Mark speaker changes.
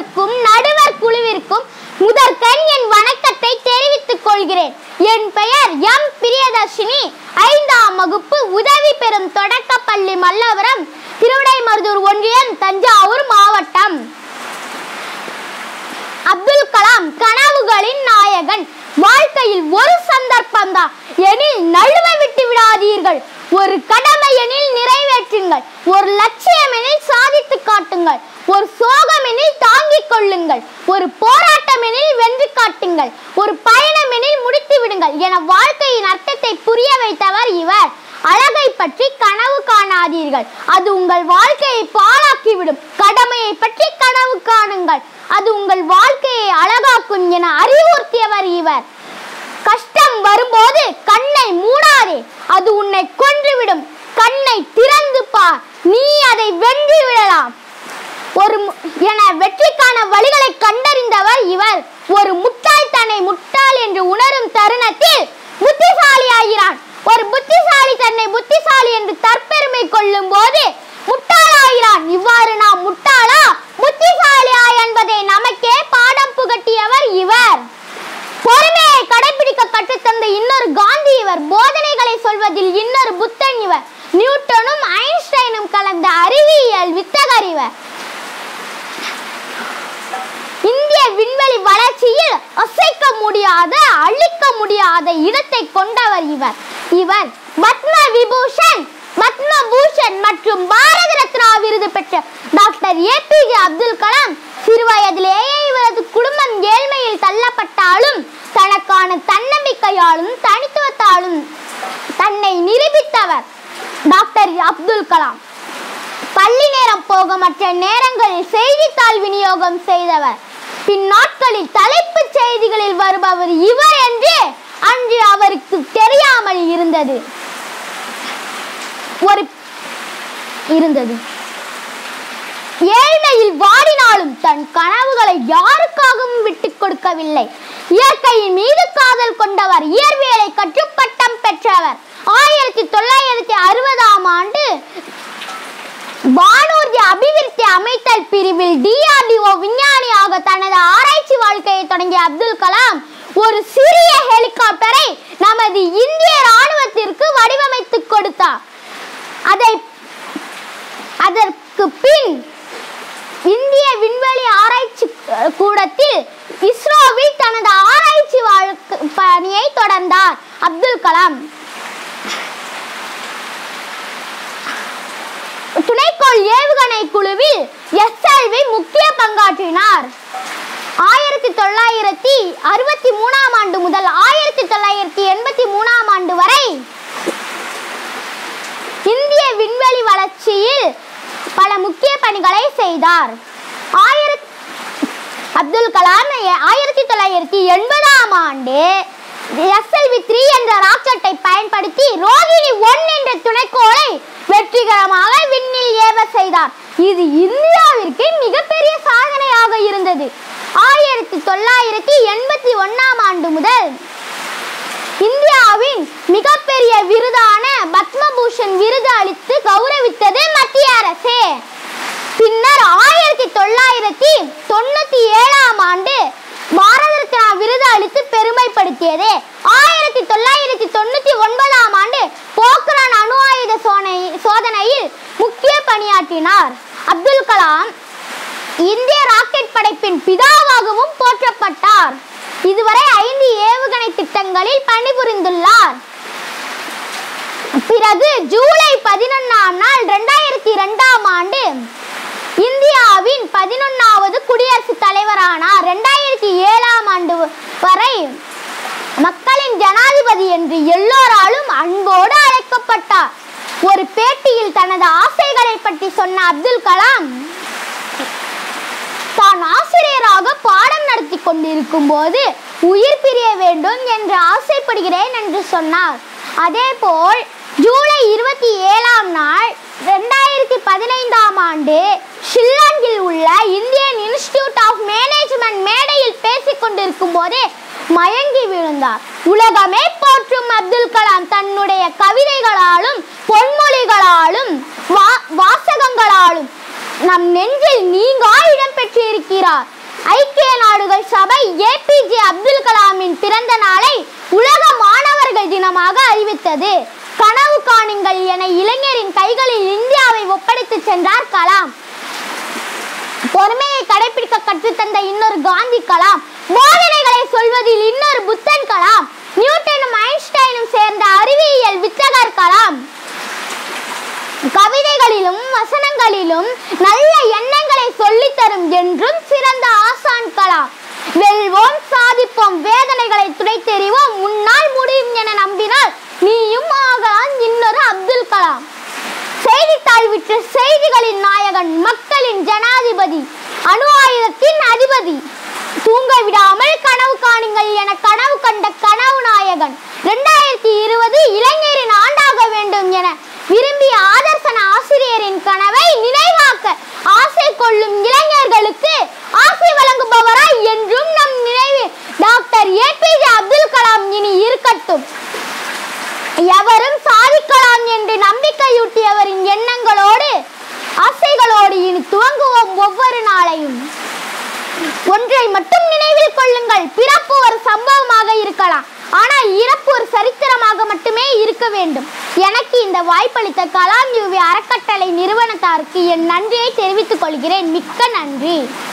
Speaker 1: பெற்றோருக்கும் நடுவர் குழுவிற்கும் முதற்கண் என் வணக்கத்தை தெரிவித்துக் கொள்கிறேன் என் பெயர் எம் பிரியதர்ஷினி ஐந்தாம் வகுப்பு உதவி பெறும் தொடக்கப்பள்ளி மல்லபுரம் திருவிடைமருதூர் ஒன்றியம் தஞ்சாவூர் மாவட்டம் அப்துல் கலாம் கனவுகளின் நாயகன் வாழ்க்கையில் ஒரு சந்தர்ப்பம் தான் எனில் நழுவ விட்டு விடாதீர்கள் ஒரு கடமை எனில் நிறைவேற்றுங்கள் ஒரு லட்சியம் எனில் சாதித்து காட்டுங்கள் ஒரு சோகம் எனில் தாங்கிக் கொள்ளுங்கள் ஒரு போராட்டம் எனில் வென்று காட்டுங்கள் ஒரு பயணம் எனில் முடித்து விடுங்கள் என வாழ்க்கையின் அர்த்தத்தை புரிய வைத்தவர் இவர் அழகை பற்றி கனவு காணாதீர்கள் அது உங்கள் வாழ்க்கையை பாழாக்கிவிடும் கடமையை பற்றி கனவு காணுங்கள் அது உங்கள் வாழ்க்கையை அழகாக்கும் என அறிவுறுத்தியவர் இவர் கஷ்டம் வரும்போது கண்ணை மூடாதே அது உன்னை கொன்றுவிடும் கண்ணை திறந்து பார் நீ அதை வென்று விடலாம் ஒரு மு- என வெற்றிக்கான வழிகளை கண்டறிந்தவர் இவர் ஒரு முட்டாள் தன்னை முட்டாள் என்று உணரும் தருணத்தில் புத்திசாலியாகிறான் ஒரு புத்திசாலி தன்னை புத்திசாலி என்று தற்பெருமை கொள்ளும் போது முட்டாளாகிறான் இவ்வாறு நாம் முட்டாளா புத்திசாலியா என்பதை நமக்கே பாடம் புகட்டியவர் இவர் பொறுமையை கடைபிடிக்க கற்றுத்தந்த இன்னொரு காந்தி இவர் போதனைகளை சொல்வதில் இன்னொரு புத்தன் இவர் நியூட்டனும் ஐன்ஸ்டைனும் கலந்த அறிவியல் வித்தகர் இவர் இந்திய விண்வெளி வளர்ச்சியில் அசைக்க முடியாத அழிக்க முடியாத இடத்தை கொண்டவர் இவர் இவர் பத்ம விபூஷன் பத்ம பூஷன் மற்றும் பாரத ரத்னா விருது பெற்ற டாக்டர் ஏபிஜே அப்துல் கலாம் சிறுவயதிலேயே இவரது குடும்பம் ஏழ்மையில் தள்ளப்பட்டாலும் தனக்கான தன்னம்பிக்கையாலும் தனித்துவத்தாலும் தன்னை நிரூபித்தவர் டாக்டர் அப்துல் கலாம் பள்ளி நேரம் போக மற்ற நேரங்களில் செய்தித்தாள் விநியோகம் செய்தவர் பின் நாட்களில் தலைப்புச் செய்திகளில் வருபவர் இவர் என்று அன்று அவருக்கு தெரியாமல் இருந்தது ஒரு இருந்தது ஏழ்மையில் வாடினாலும் தன் கனவுகளை யாருக்காகவும் விட்டுக் கொடுக்கவில்லை இயற்கையின் மீது காதல் கொண்டவர் இயற்பியலை கற்று பட்டம் பெற்றவர் ஆயிரத்தி தொள்ளாயிரத்தி அறுபதாம் ஆண்டு வானூர்தி அபிவிருத்தி அமைத்தல் பிரிவில் டிஆர்டிஓ விஞ்ஞானியாக தனது ஆராய்ச்சி வாழ்க்கையை தொடங்கிய அப்துல் கலாம் ஒரு சிறிய ஹெலிகாப்டரை நமது இந்திய ராணுவத்திற்கு வடிவமைத்துக் கொடுத்தார் அதை அதற்கு பின் இந்திய விண்வெளி ஆராய்ச்சி அஹ், கூடத்தில் இஸ்ரோவில் தனது ஆராய்ச்சி வாழ்க்கை பணியை தொடர்ந்தார் அப்துல் கலாம் துணைக்கோள் ஏவுகணை குழுவில் எஸ்எல்வி முக்கிய பங்காற்றினார் ஆயிரத்தி தொள்ளாயிரத்தி அறுபத்தி மூணாம் ஆண்டு முதல் ஆயிரத்தி தொள்ளாயிரத்தி எண்பத்தி மூணாம் ஆண்டு வரை இந்திய விண்வெளி வளர்ச்சியில் பல முக்கிய பணிகளை செய்தார் ஆயிரத்தி அப்துல் கலாம் ஆயிரத்தி தொள்ளாயிரத்தி எண்பதாம் ஆண்டு எஸ்எல்வி த்ரீ என்ற ராக்கெட்டை பயன்படுத்தி ரோகிணி ஒன் என்ற துணைக்கோளை வெற்றிகரமாக விண்ணில் ஏவ செய்தார் இது இந்தியாவிற்கு மிகப்பெரிய சாதனையாக இருந்தது ஆயிரத்தி தொள்ளாயிரத்தி எண்பத்தி ஒன்னாம் ஆண்டு முதல் இந்தியாவின் மிகப்பெரிய விருதான பத்மபூஷன் விருது அளித்து கௌரவித்தது மத்திய அரசே பின்னர் ஆயிரத்தி தொள்ளாயிரத்தி தொண்ணூத்தி ஏழாம் ஆண்டு பாரத ரத்னா விருது அளித்து பெருமைப்படுத்தியது ஆயிரத்தி தொள்ளாயிரத்தி தொண்ணூத்தி ஒன்பதாம் ஆண்டு போக்ரான் அணு ஆயுத சோனை சோதனையில் முக்கிய பணியாற்றினார் அப்துல் கலாம் இந்திய ராக்கெட் படைப்பின் பிதாவாகவும் போற்றப்பட்டார் இதுவரை ஐந்து ஏவுகணை திட்டங்களில் பணிபுரிந்துள்ளார் பிறகு ஜூலை பதினொன்னாம் நாள் ரெண்டாயிரத்தி ரெண்டாம் ஆண்டு இந்தியாவின் பதினொன்னாவது குடியரசுத் தலைவரானார் ரெண்டாயிரத்தி ஏழாம் ஆண்டு வரை மக்களின் ஜனாதிபதி என்று எல்லோராலும் அன்போடு அழைக்கப்பட்டார் ஒரு பேட்டியில் தனது ஆசைகளை பற்றி சொன்ன அப்துல் கலாம் தான் ஆசிரியராக பாடம் நடத்தி கொண்டிருக்கும் போது உயிர் பிரிய வேண்டும் என்று ஆசைப்படுகிறேன் என்று சொன்னார் அதேபோல் ஜூலை இருபத்தி ஏழாம் நாள் ரெண்டாயிரத்தி பதினைந்தாம் ஆண்டு ஷில்லாங்கில் உள்ள இந்தியன் இன்ஸ்டிடியூட் ஆஃப் மேனேஜ்மெண்ட் மேடையில் பேசிக் கொண்டிருக்கும் போதே மயங்கி விழுந்தார் உலகமே போற்றும் அப்துல் கலாம் தன்னுடைய கவிதைகளாலும் பொன்மொழிகளாலும் வா வாசகங்களாலும் நம் நெஞ்சில் நீங்கா இடம் பெற்றிருக்கிறார் ஐக்கிய நாடுகள் சபை ஏபிஜே அப்துல் கலாமின் பிறந்த நாளை உலக மாணவர்கள் தினமாக அறிவித்தது கனவு காணுங்கள் என இளைஞரின் கைகளில் இந்தியாவை ஒப்படைத்து சென்றார் கலாம் பொறுமையை கடைபிடிக்க கற்றுத்தந்த இன்னொரு காந்தி கலாம் போதனைகளை சொல்வதில் இன்னொரு புத்தன் கலாம் நியூட்டனும் ஐன்ஸ்டைனும் சேர்ந்த அறிவியல் வித்தகர் கலாம் கவிதைகளிலும் வசனங்களிலும் நல்ல எண்ணங்களை சொல்லித் தரும் என்றும் சிறந்த ஆசான் கலாம் வெல்வோம் சாதிப்போம் வேதனைகளை துடைத்தெறிவோம் முன்னால் முடியும் என நம்பினால் நீயும் ஆகலாம் இன்னொரு அப்துல் கலாம் செய்தித்தாள் விற்ற செய்திகளின் நாயகன் மக்களின் ஜனாதிபதி அணு ஆயுதத்தின் அதிபதி தூங்க விடாமல் கனவு காணுங்கள் என கனவு கண்ட கனவு நாயகன் இரண்டாயிரத்தி இருபது இளைஞரின் ஆண்டாக வேண்டும் என விரும்பிய ஆதர்சன ஆசிரியரின் கனவை நினைவாக்க ஆசை கொள்ளும் இளைஞர்களுக்கு ஆசை வழங்குபவராய் என்றும் நம் நினைவு டாக்டர் ஏபிஜே அப்துல் கலாம் இனி இருக்கட்டும் எவரும் சாதிக்கலாம் என்று நம்பிக்கையூட்டியவரின் எண்ணங்களோடு ஆசைகளோடு இனி துவங்குவோம் ஒவ்வொரு நாளையும் ஒன்றை மட்டும் நினைவில் கொள்ளுங்கள் பிறப்பு ஒரு சம்பவமாக இருக்கலாம் ஆனால் இறப்பு ஒரு சரித்திரமாக மட்டுமே இருக்க வேண்டும் எனக்கு இந்த வாய்ப்பளித்த கலாம் யூவி அறக்கட்டளை நிறுவனத்தாருக்கு என் நன்றியை தெரிவித்துக் கொள்கிறேன் மிக்க நன்றி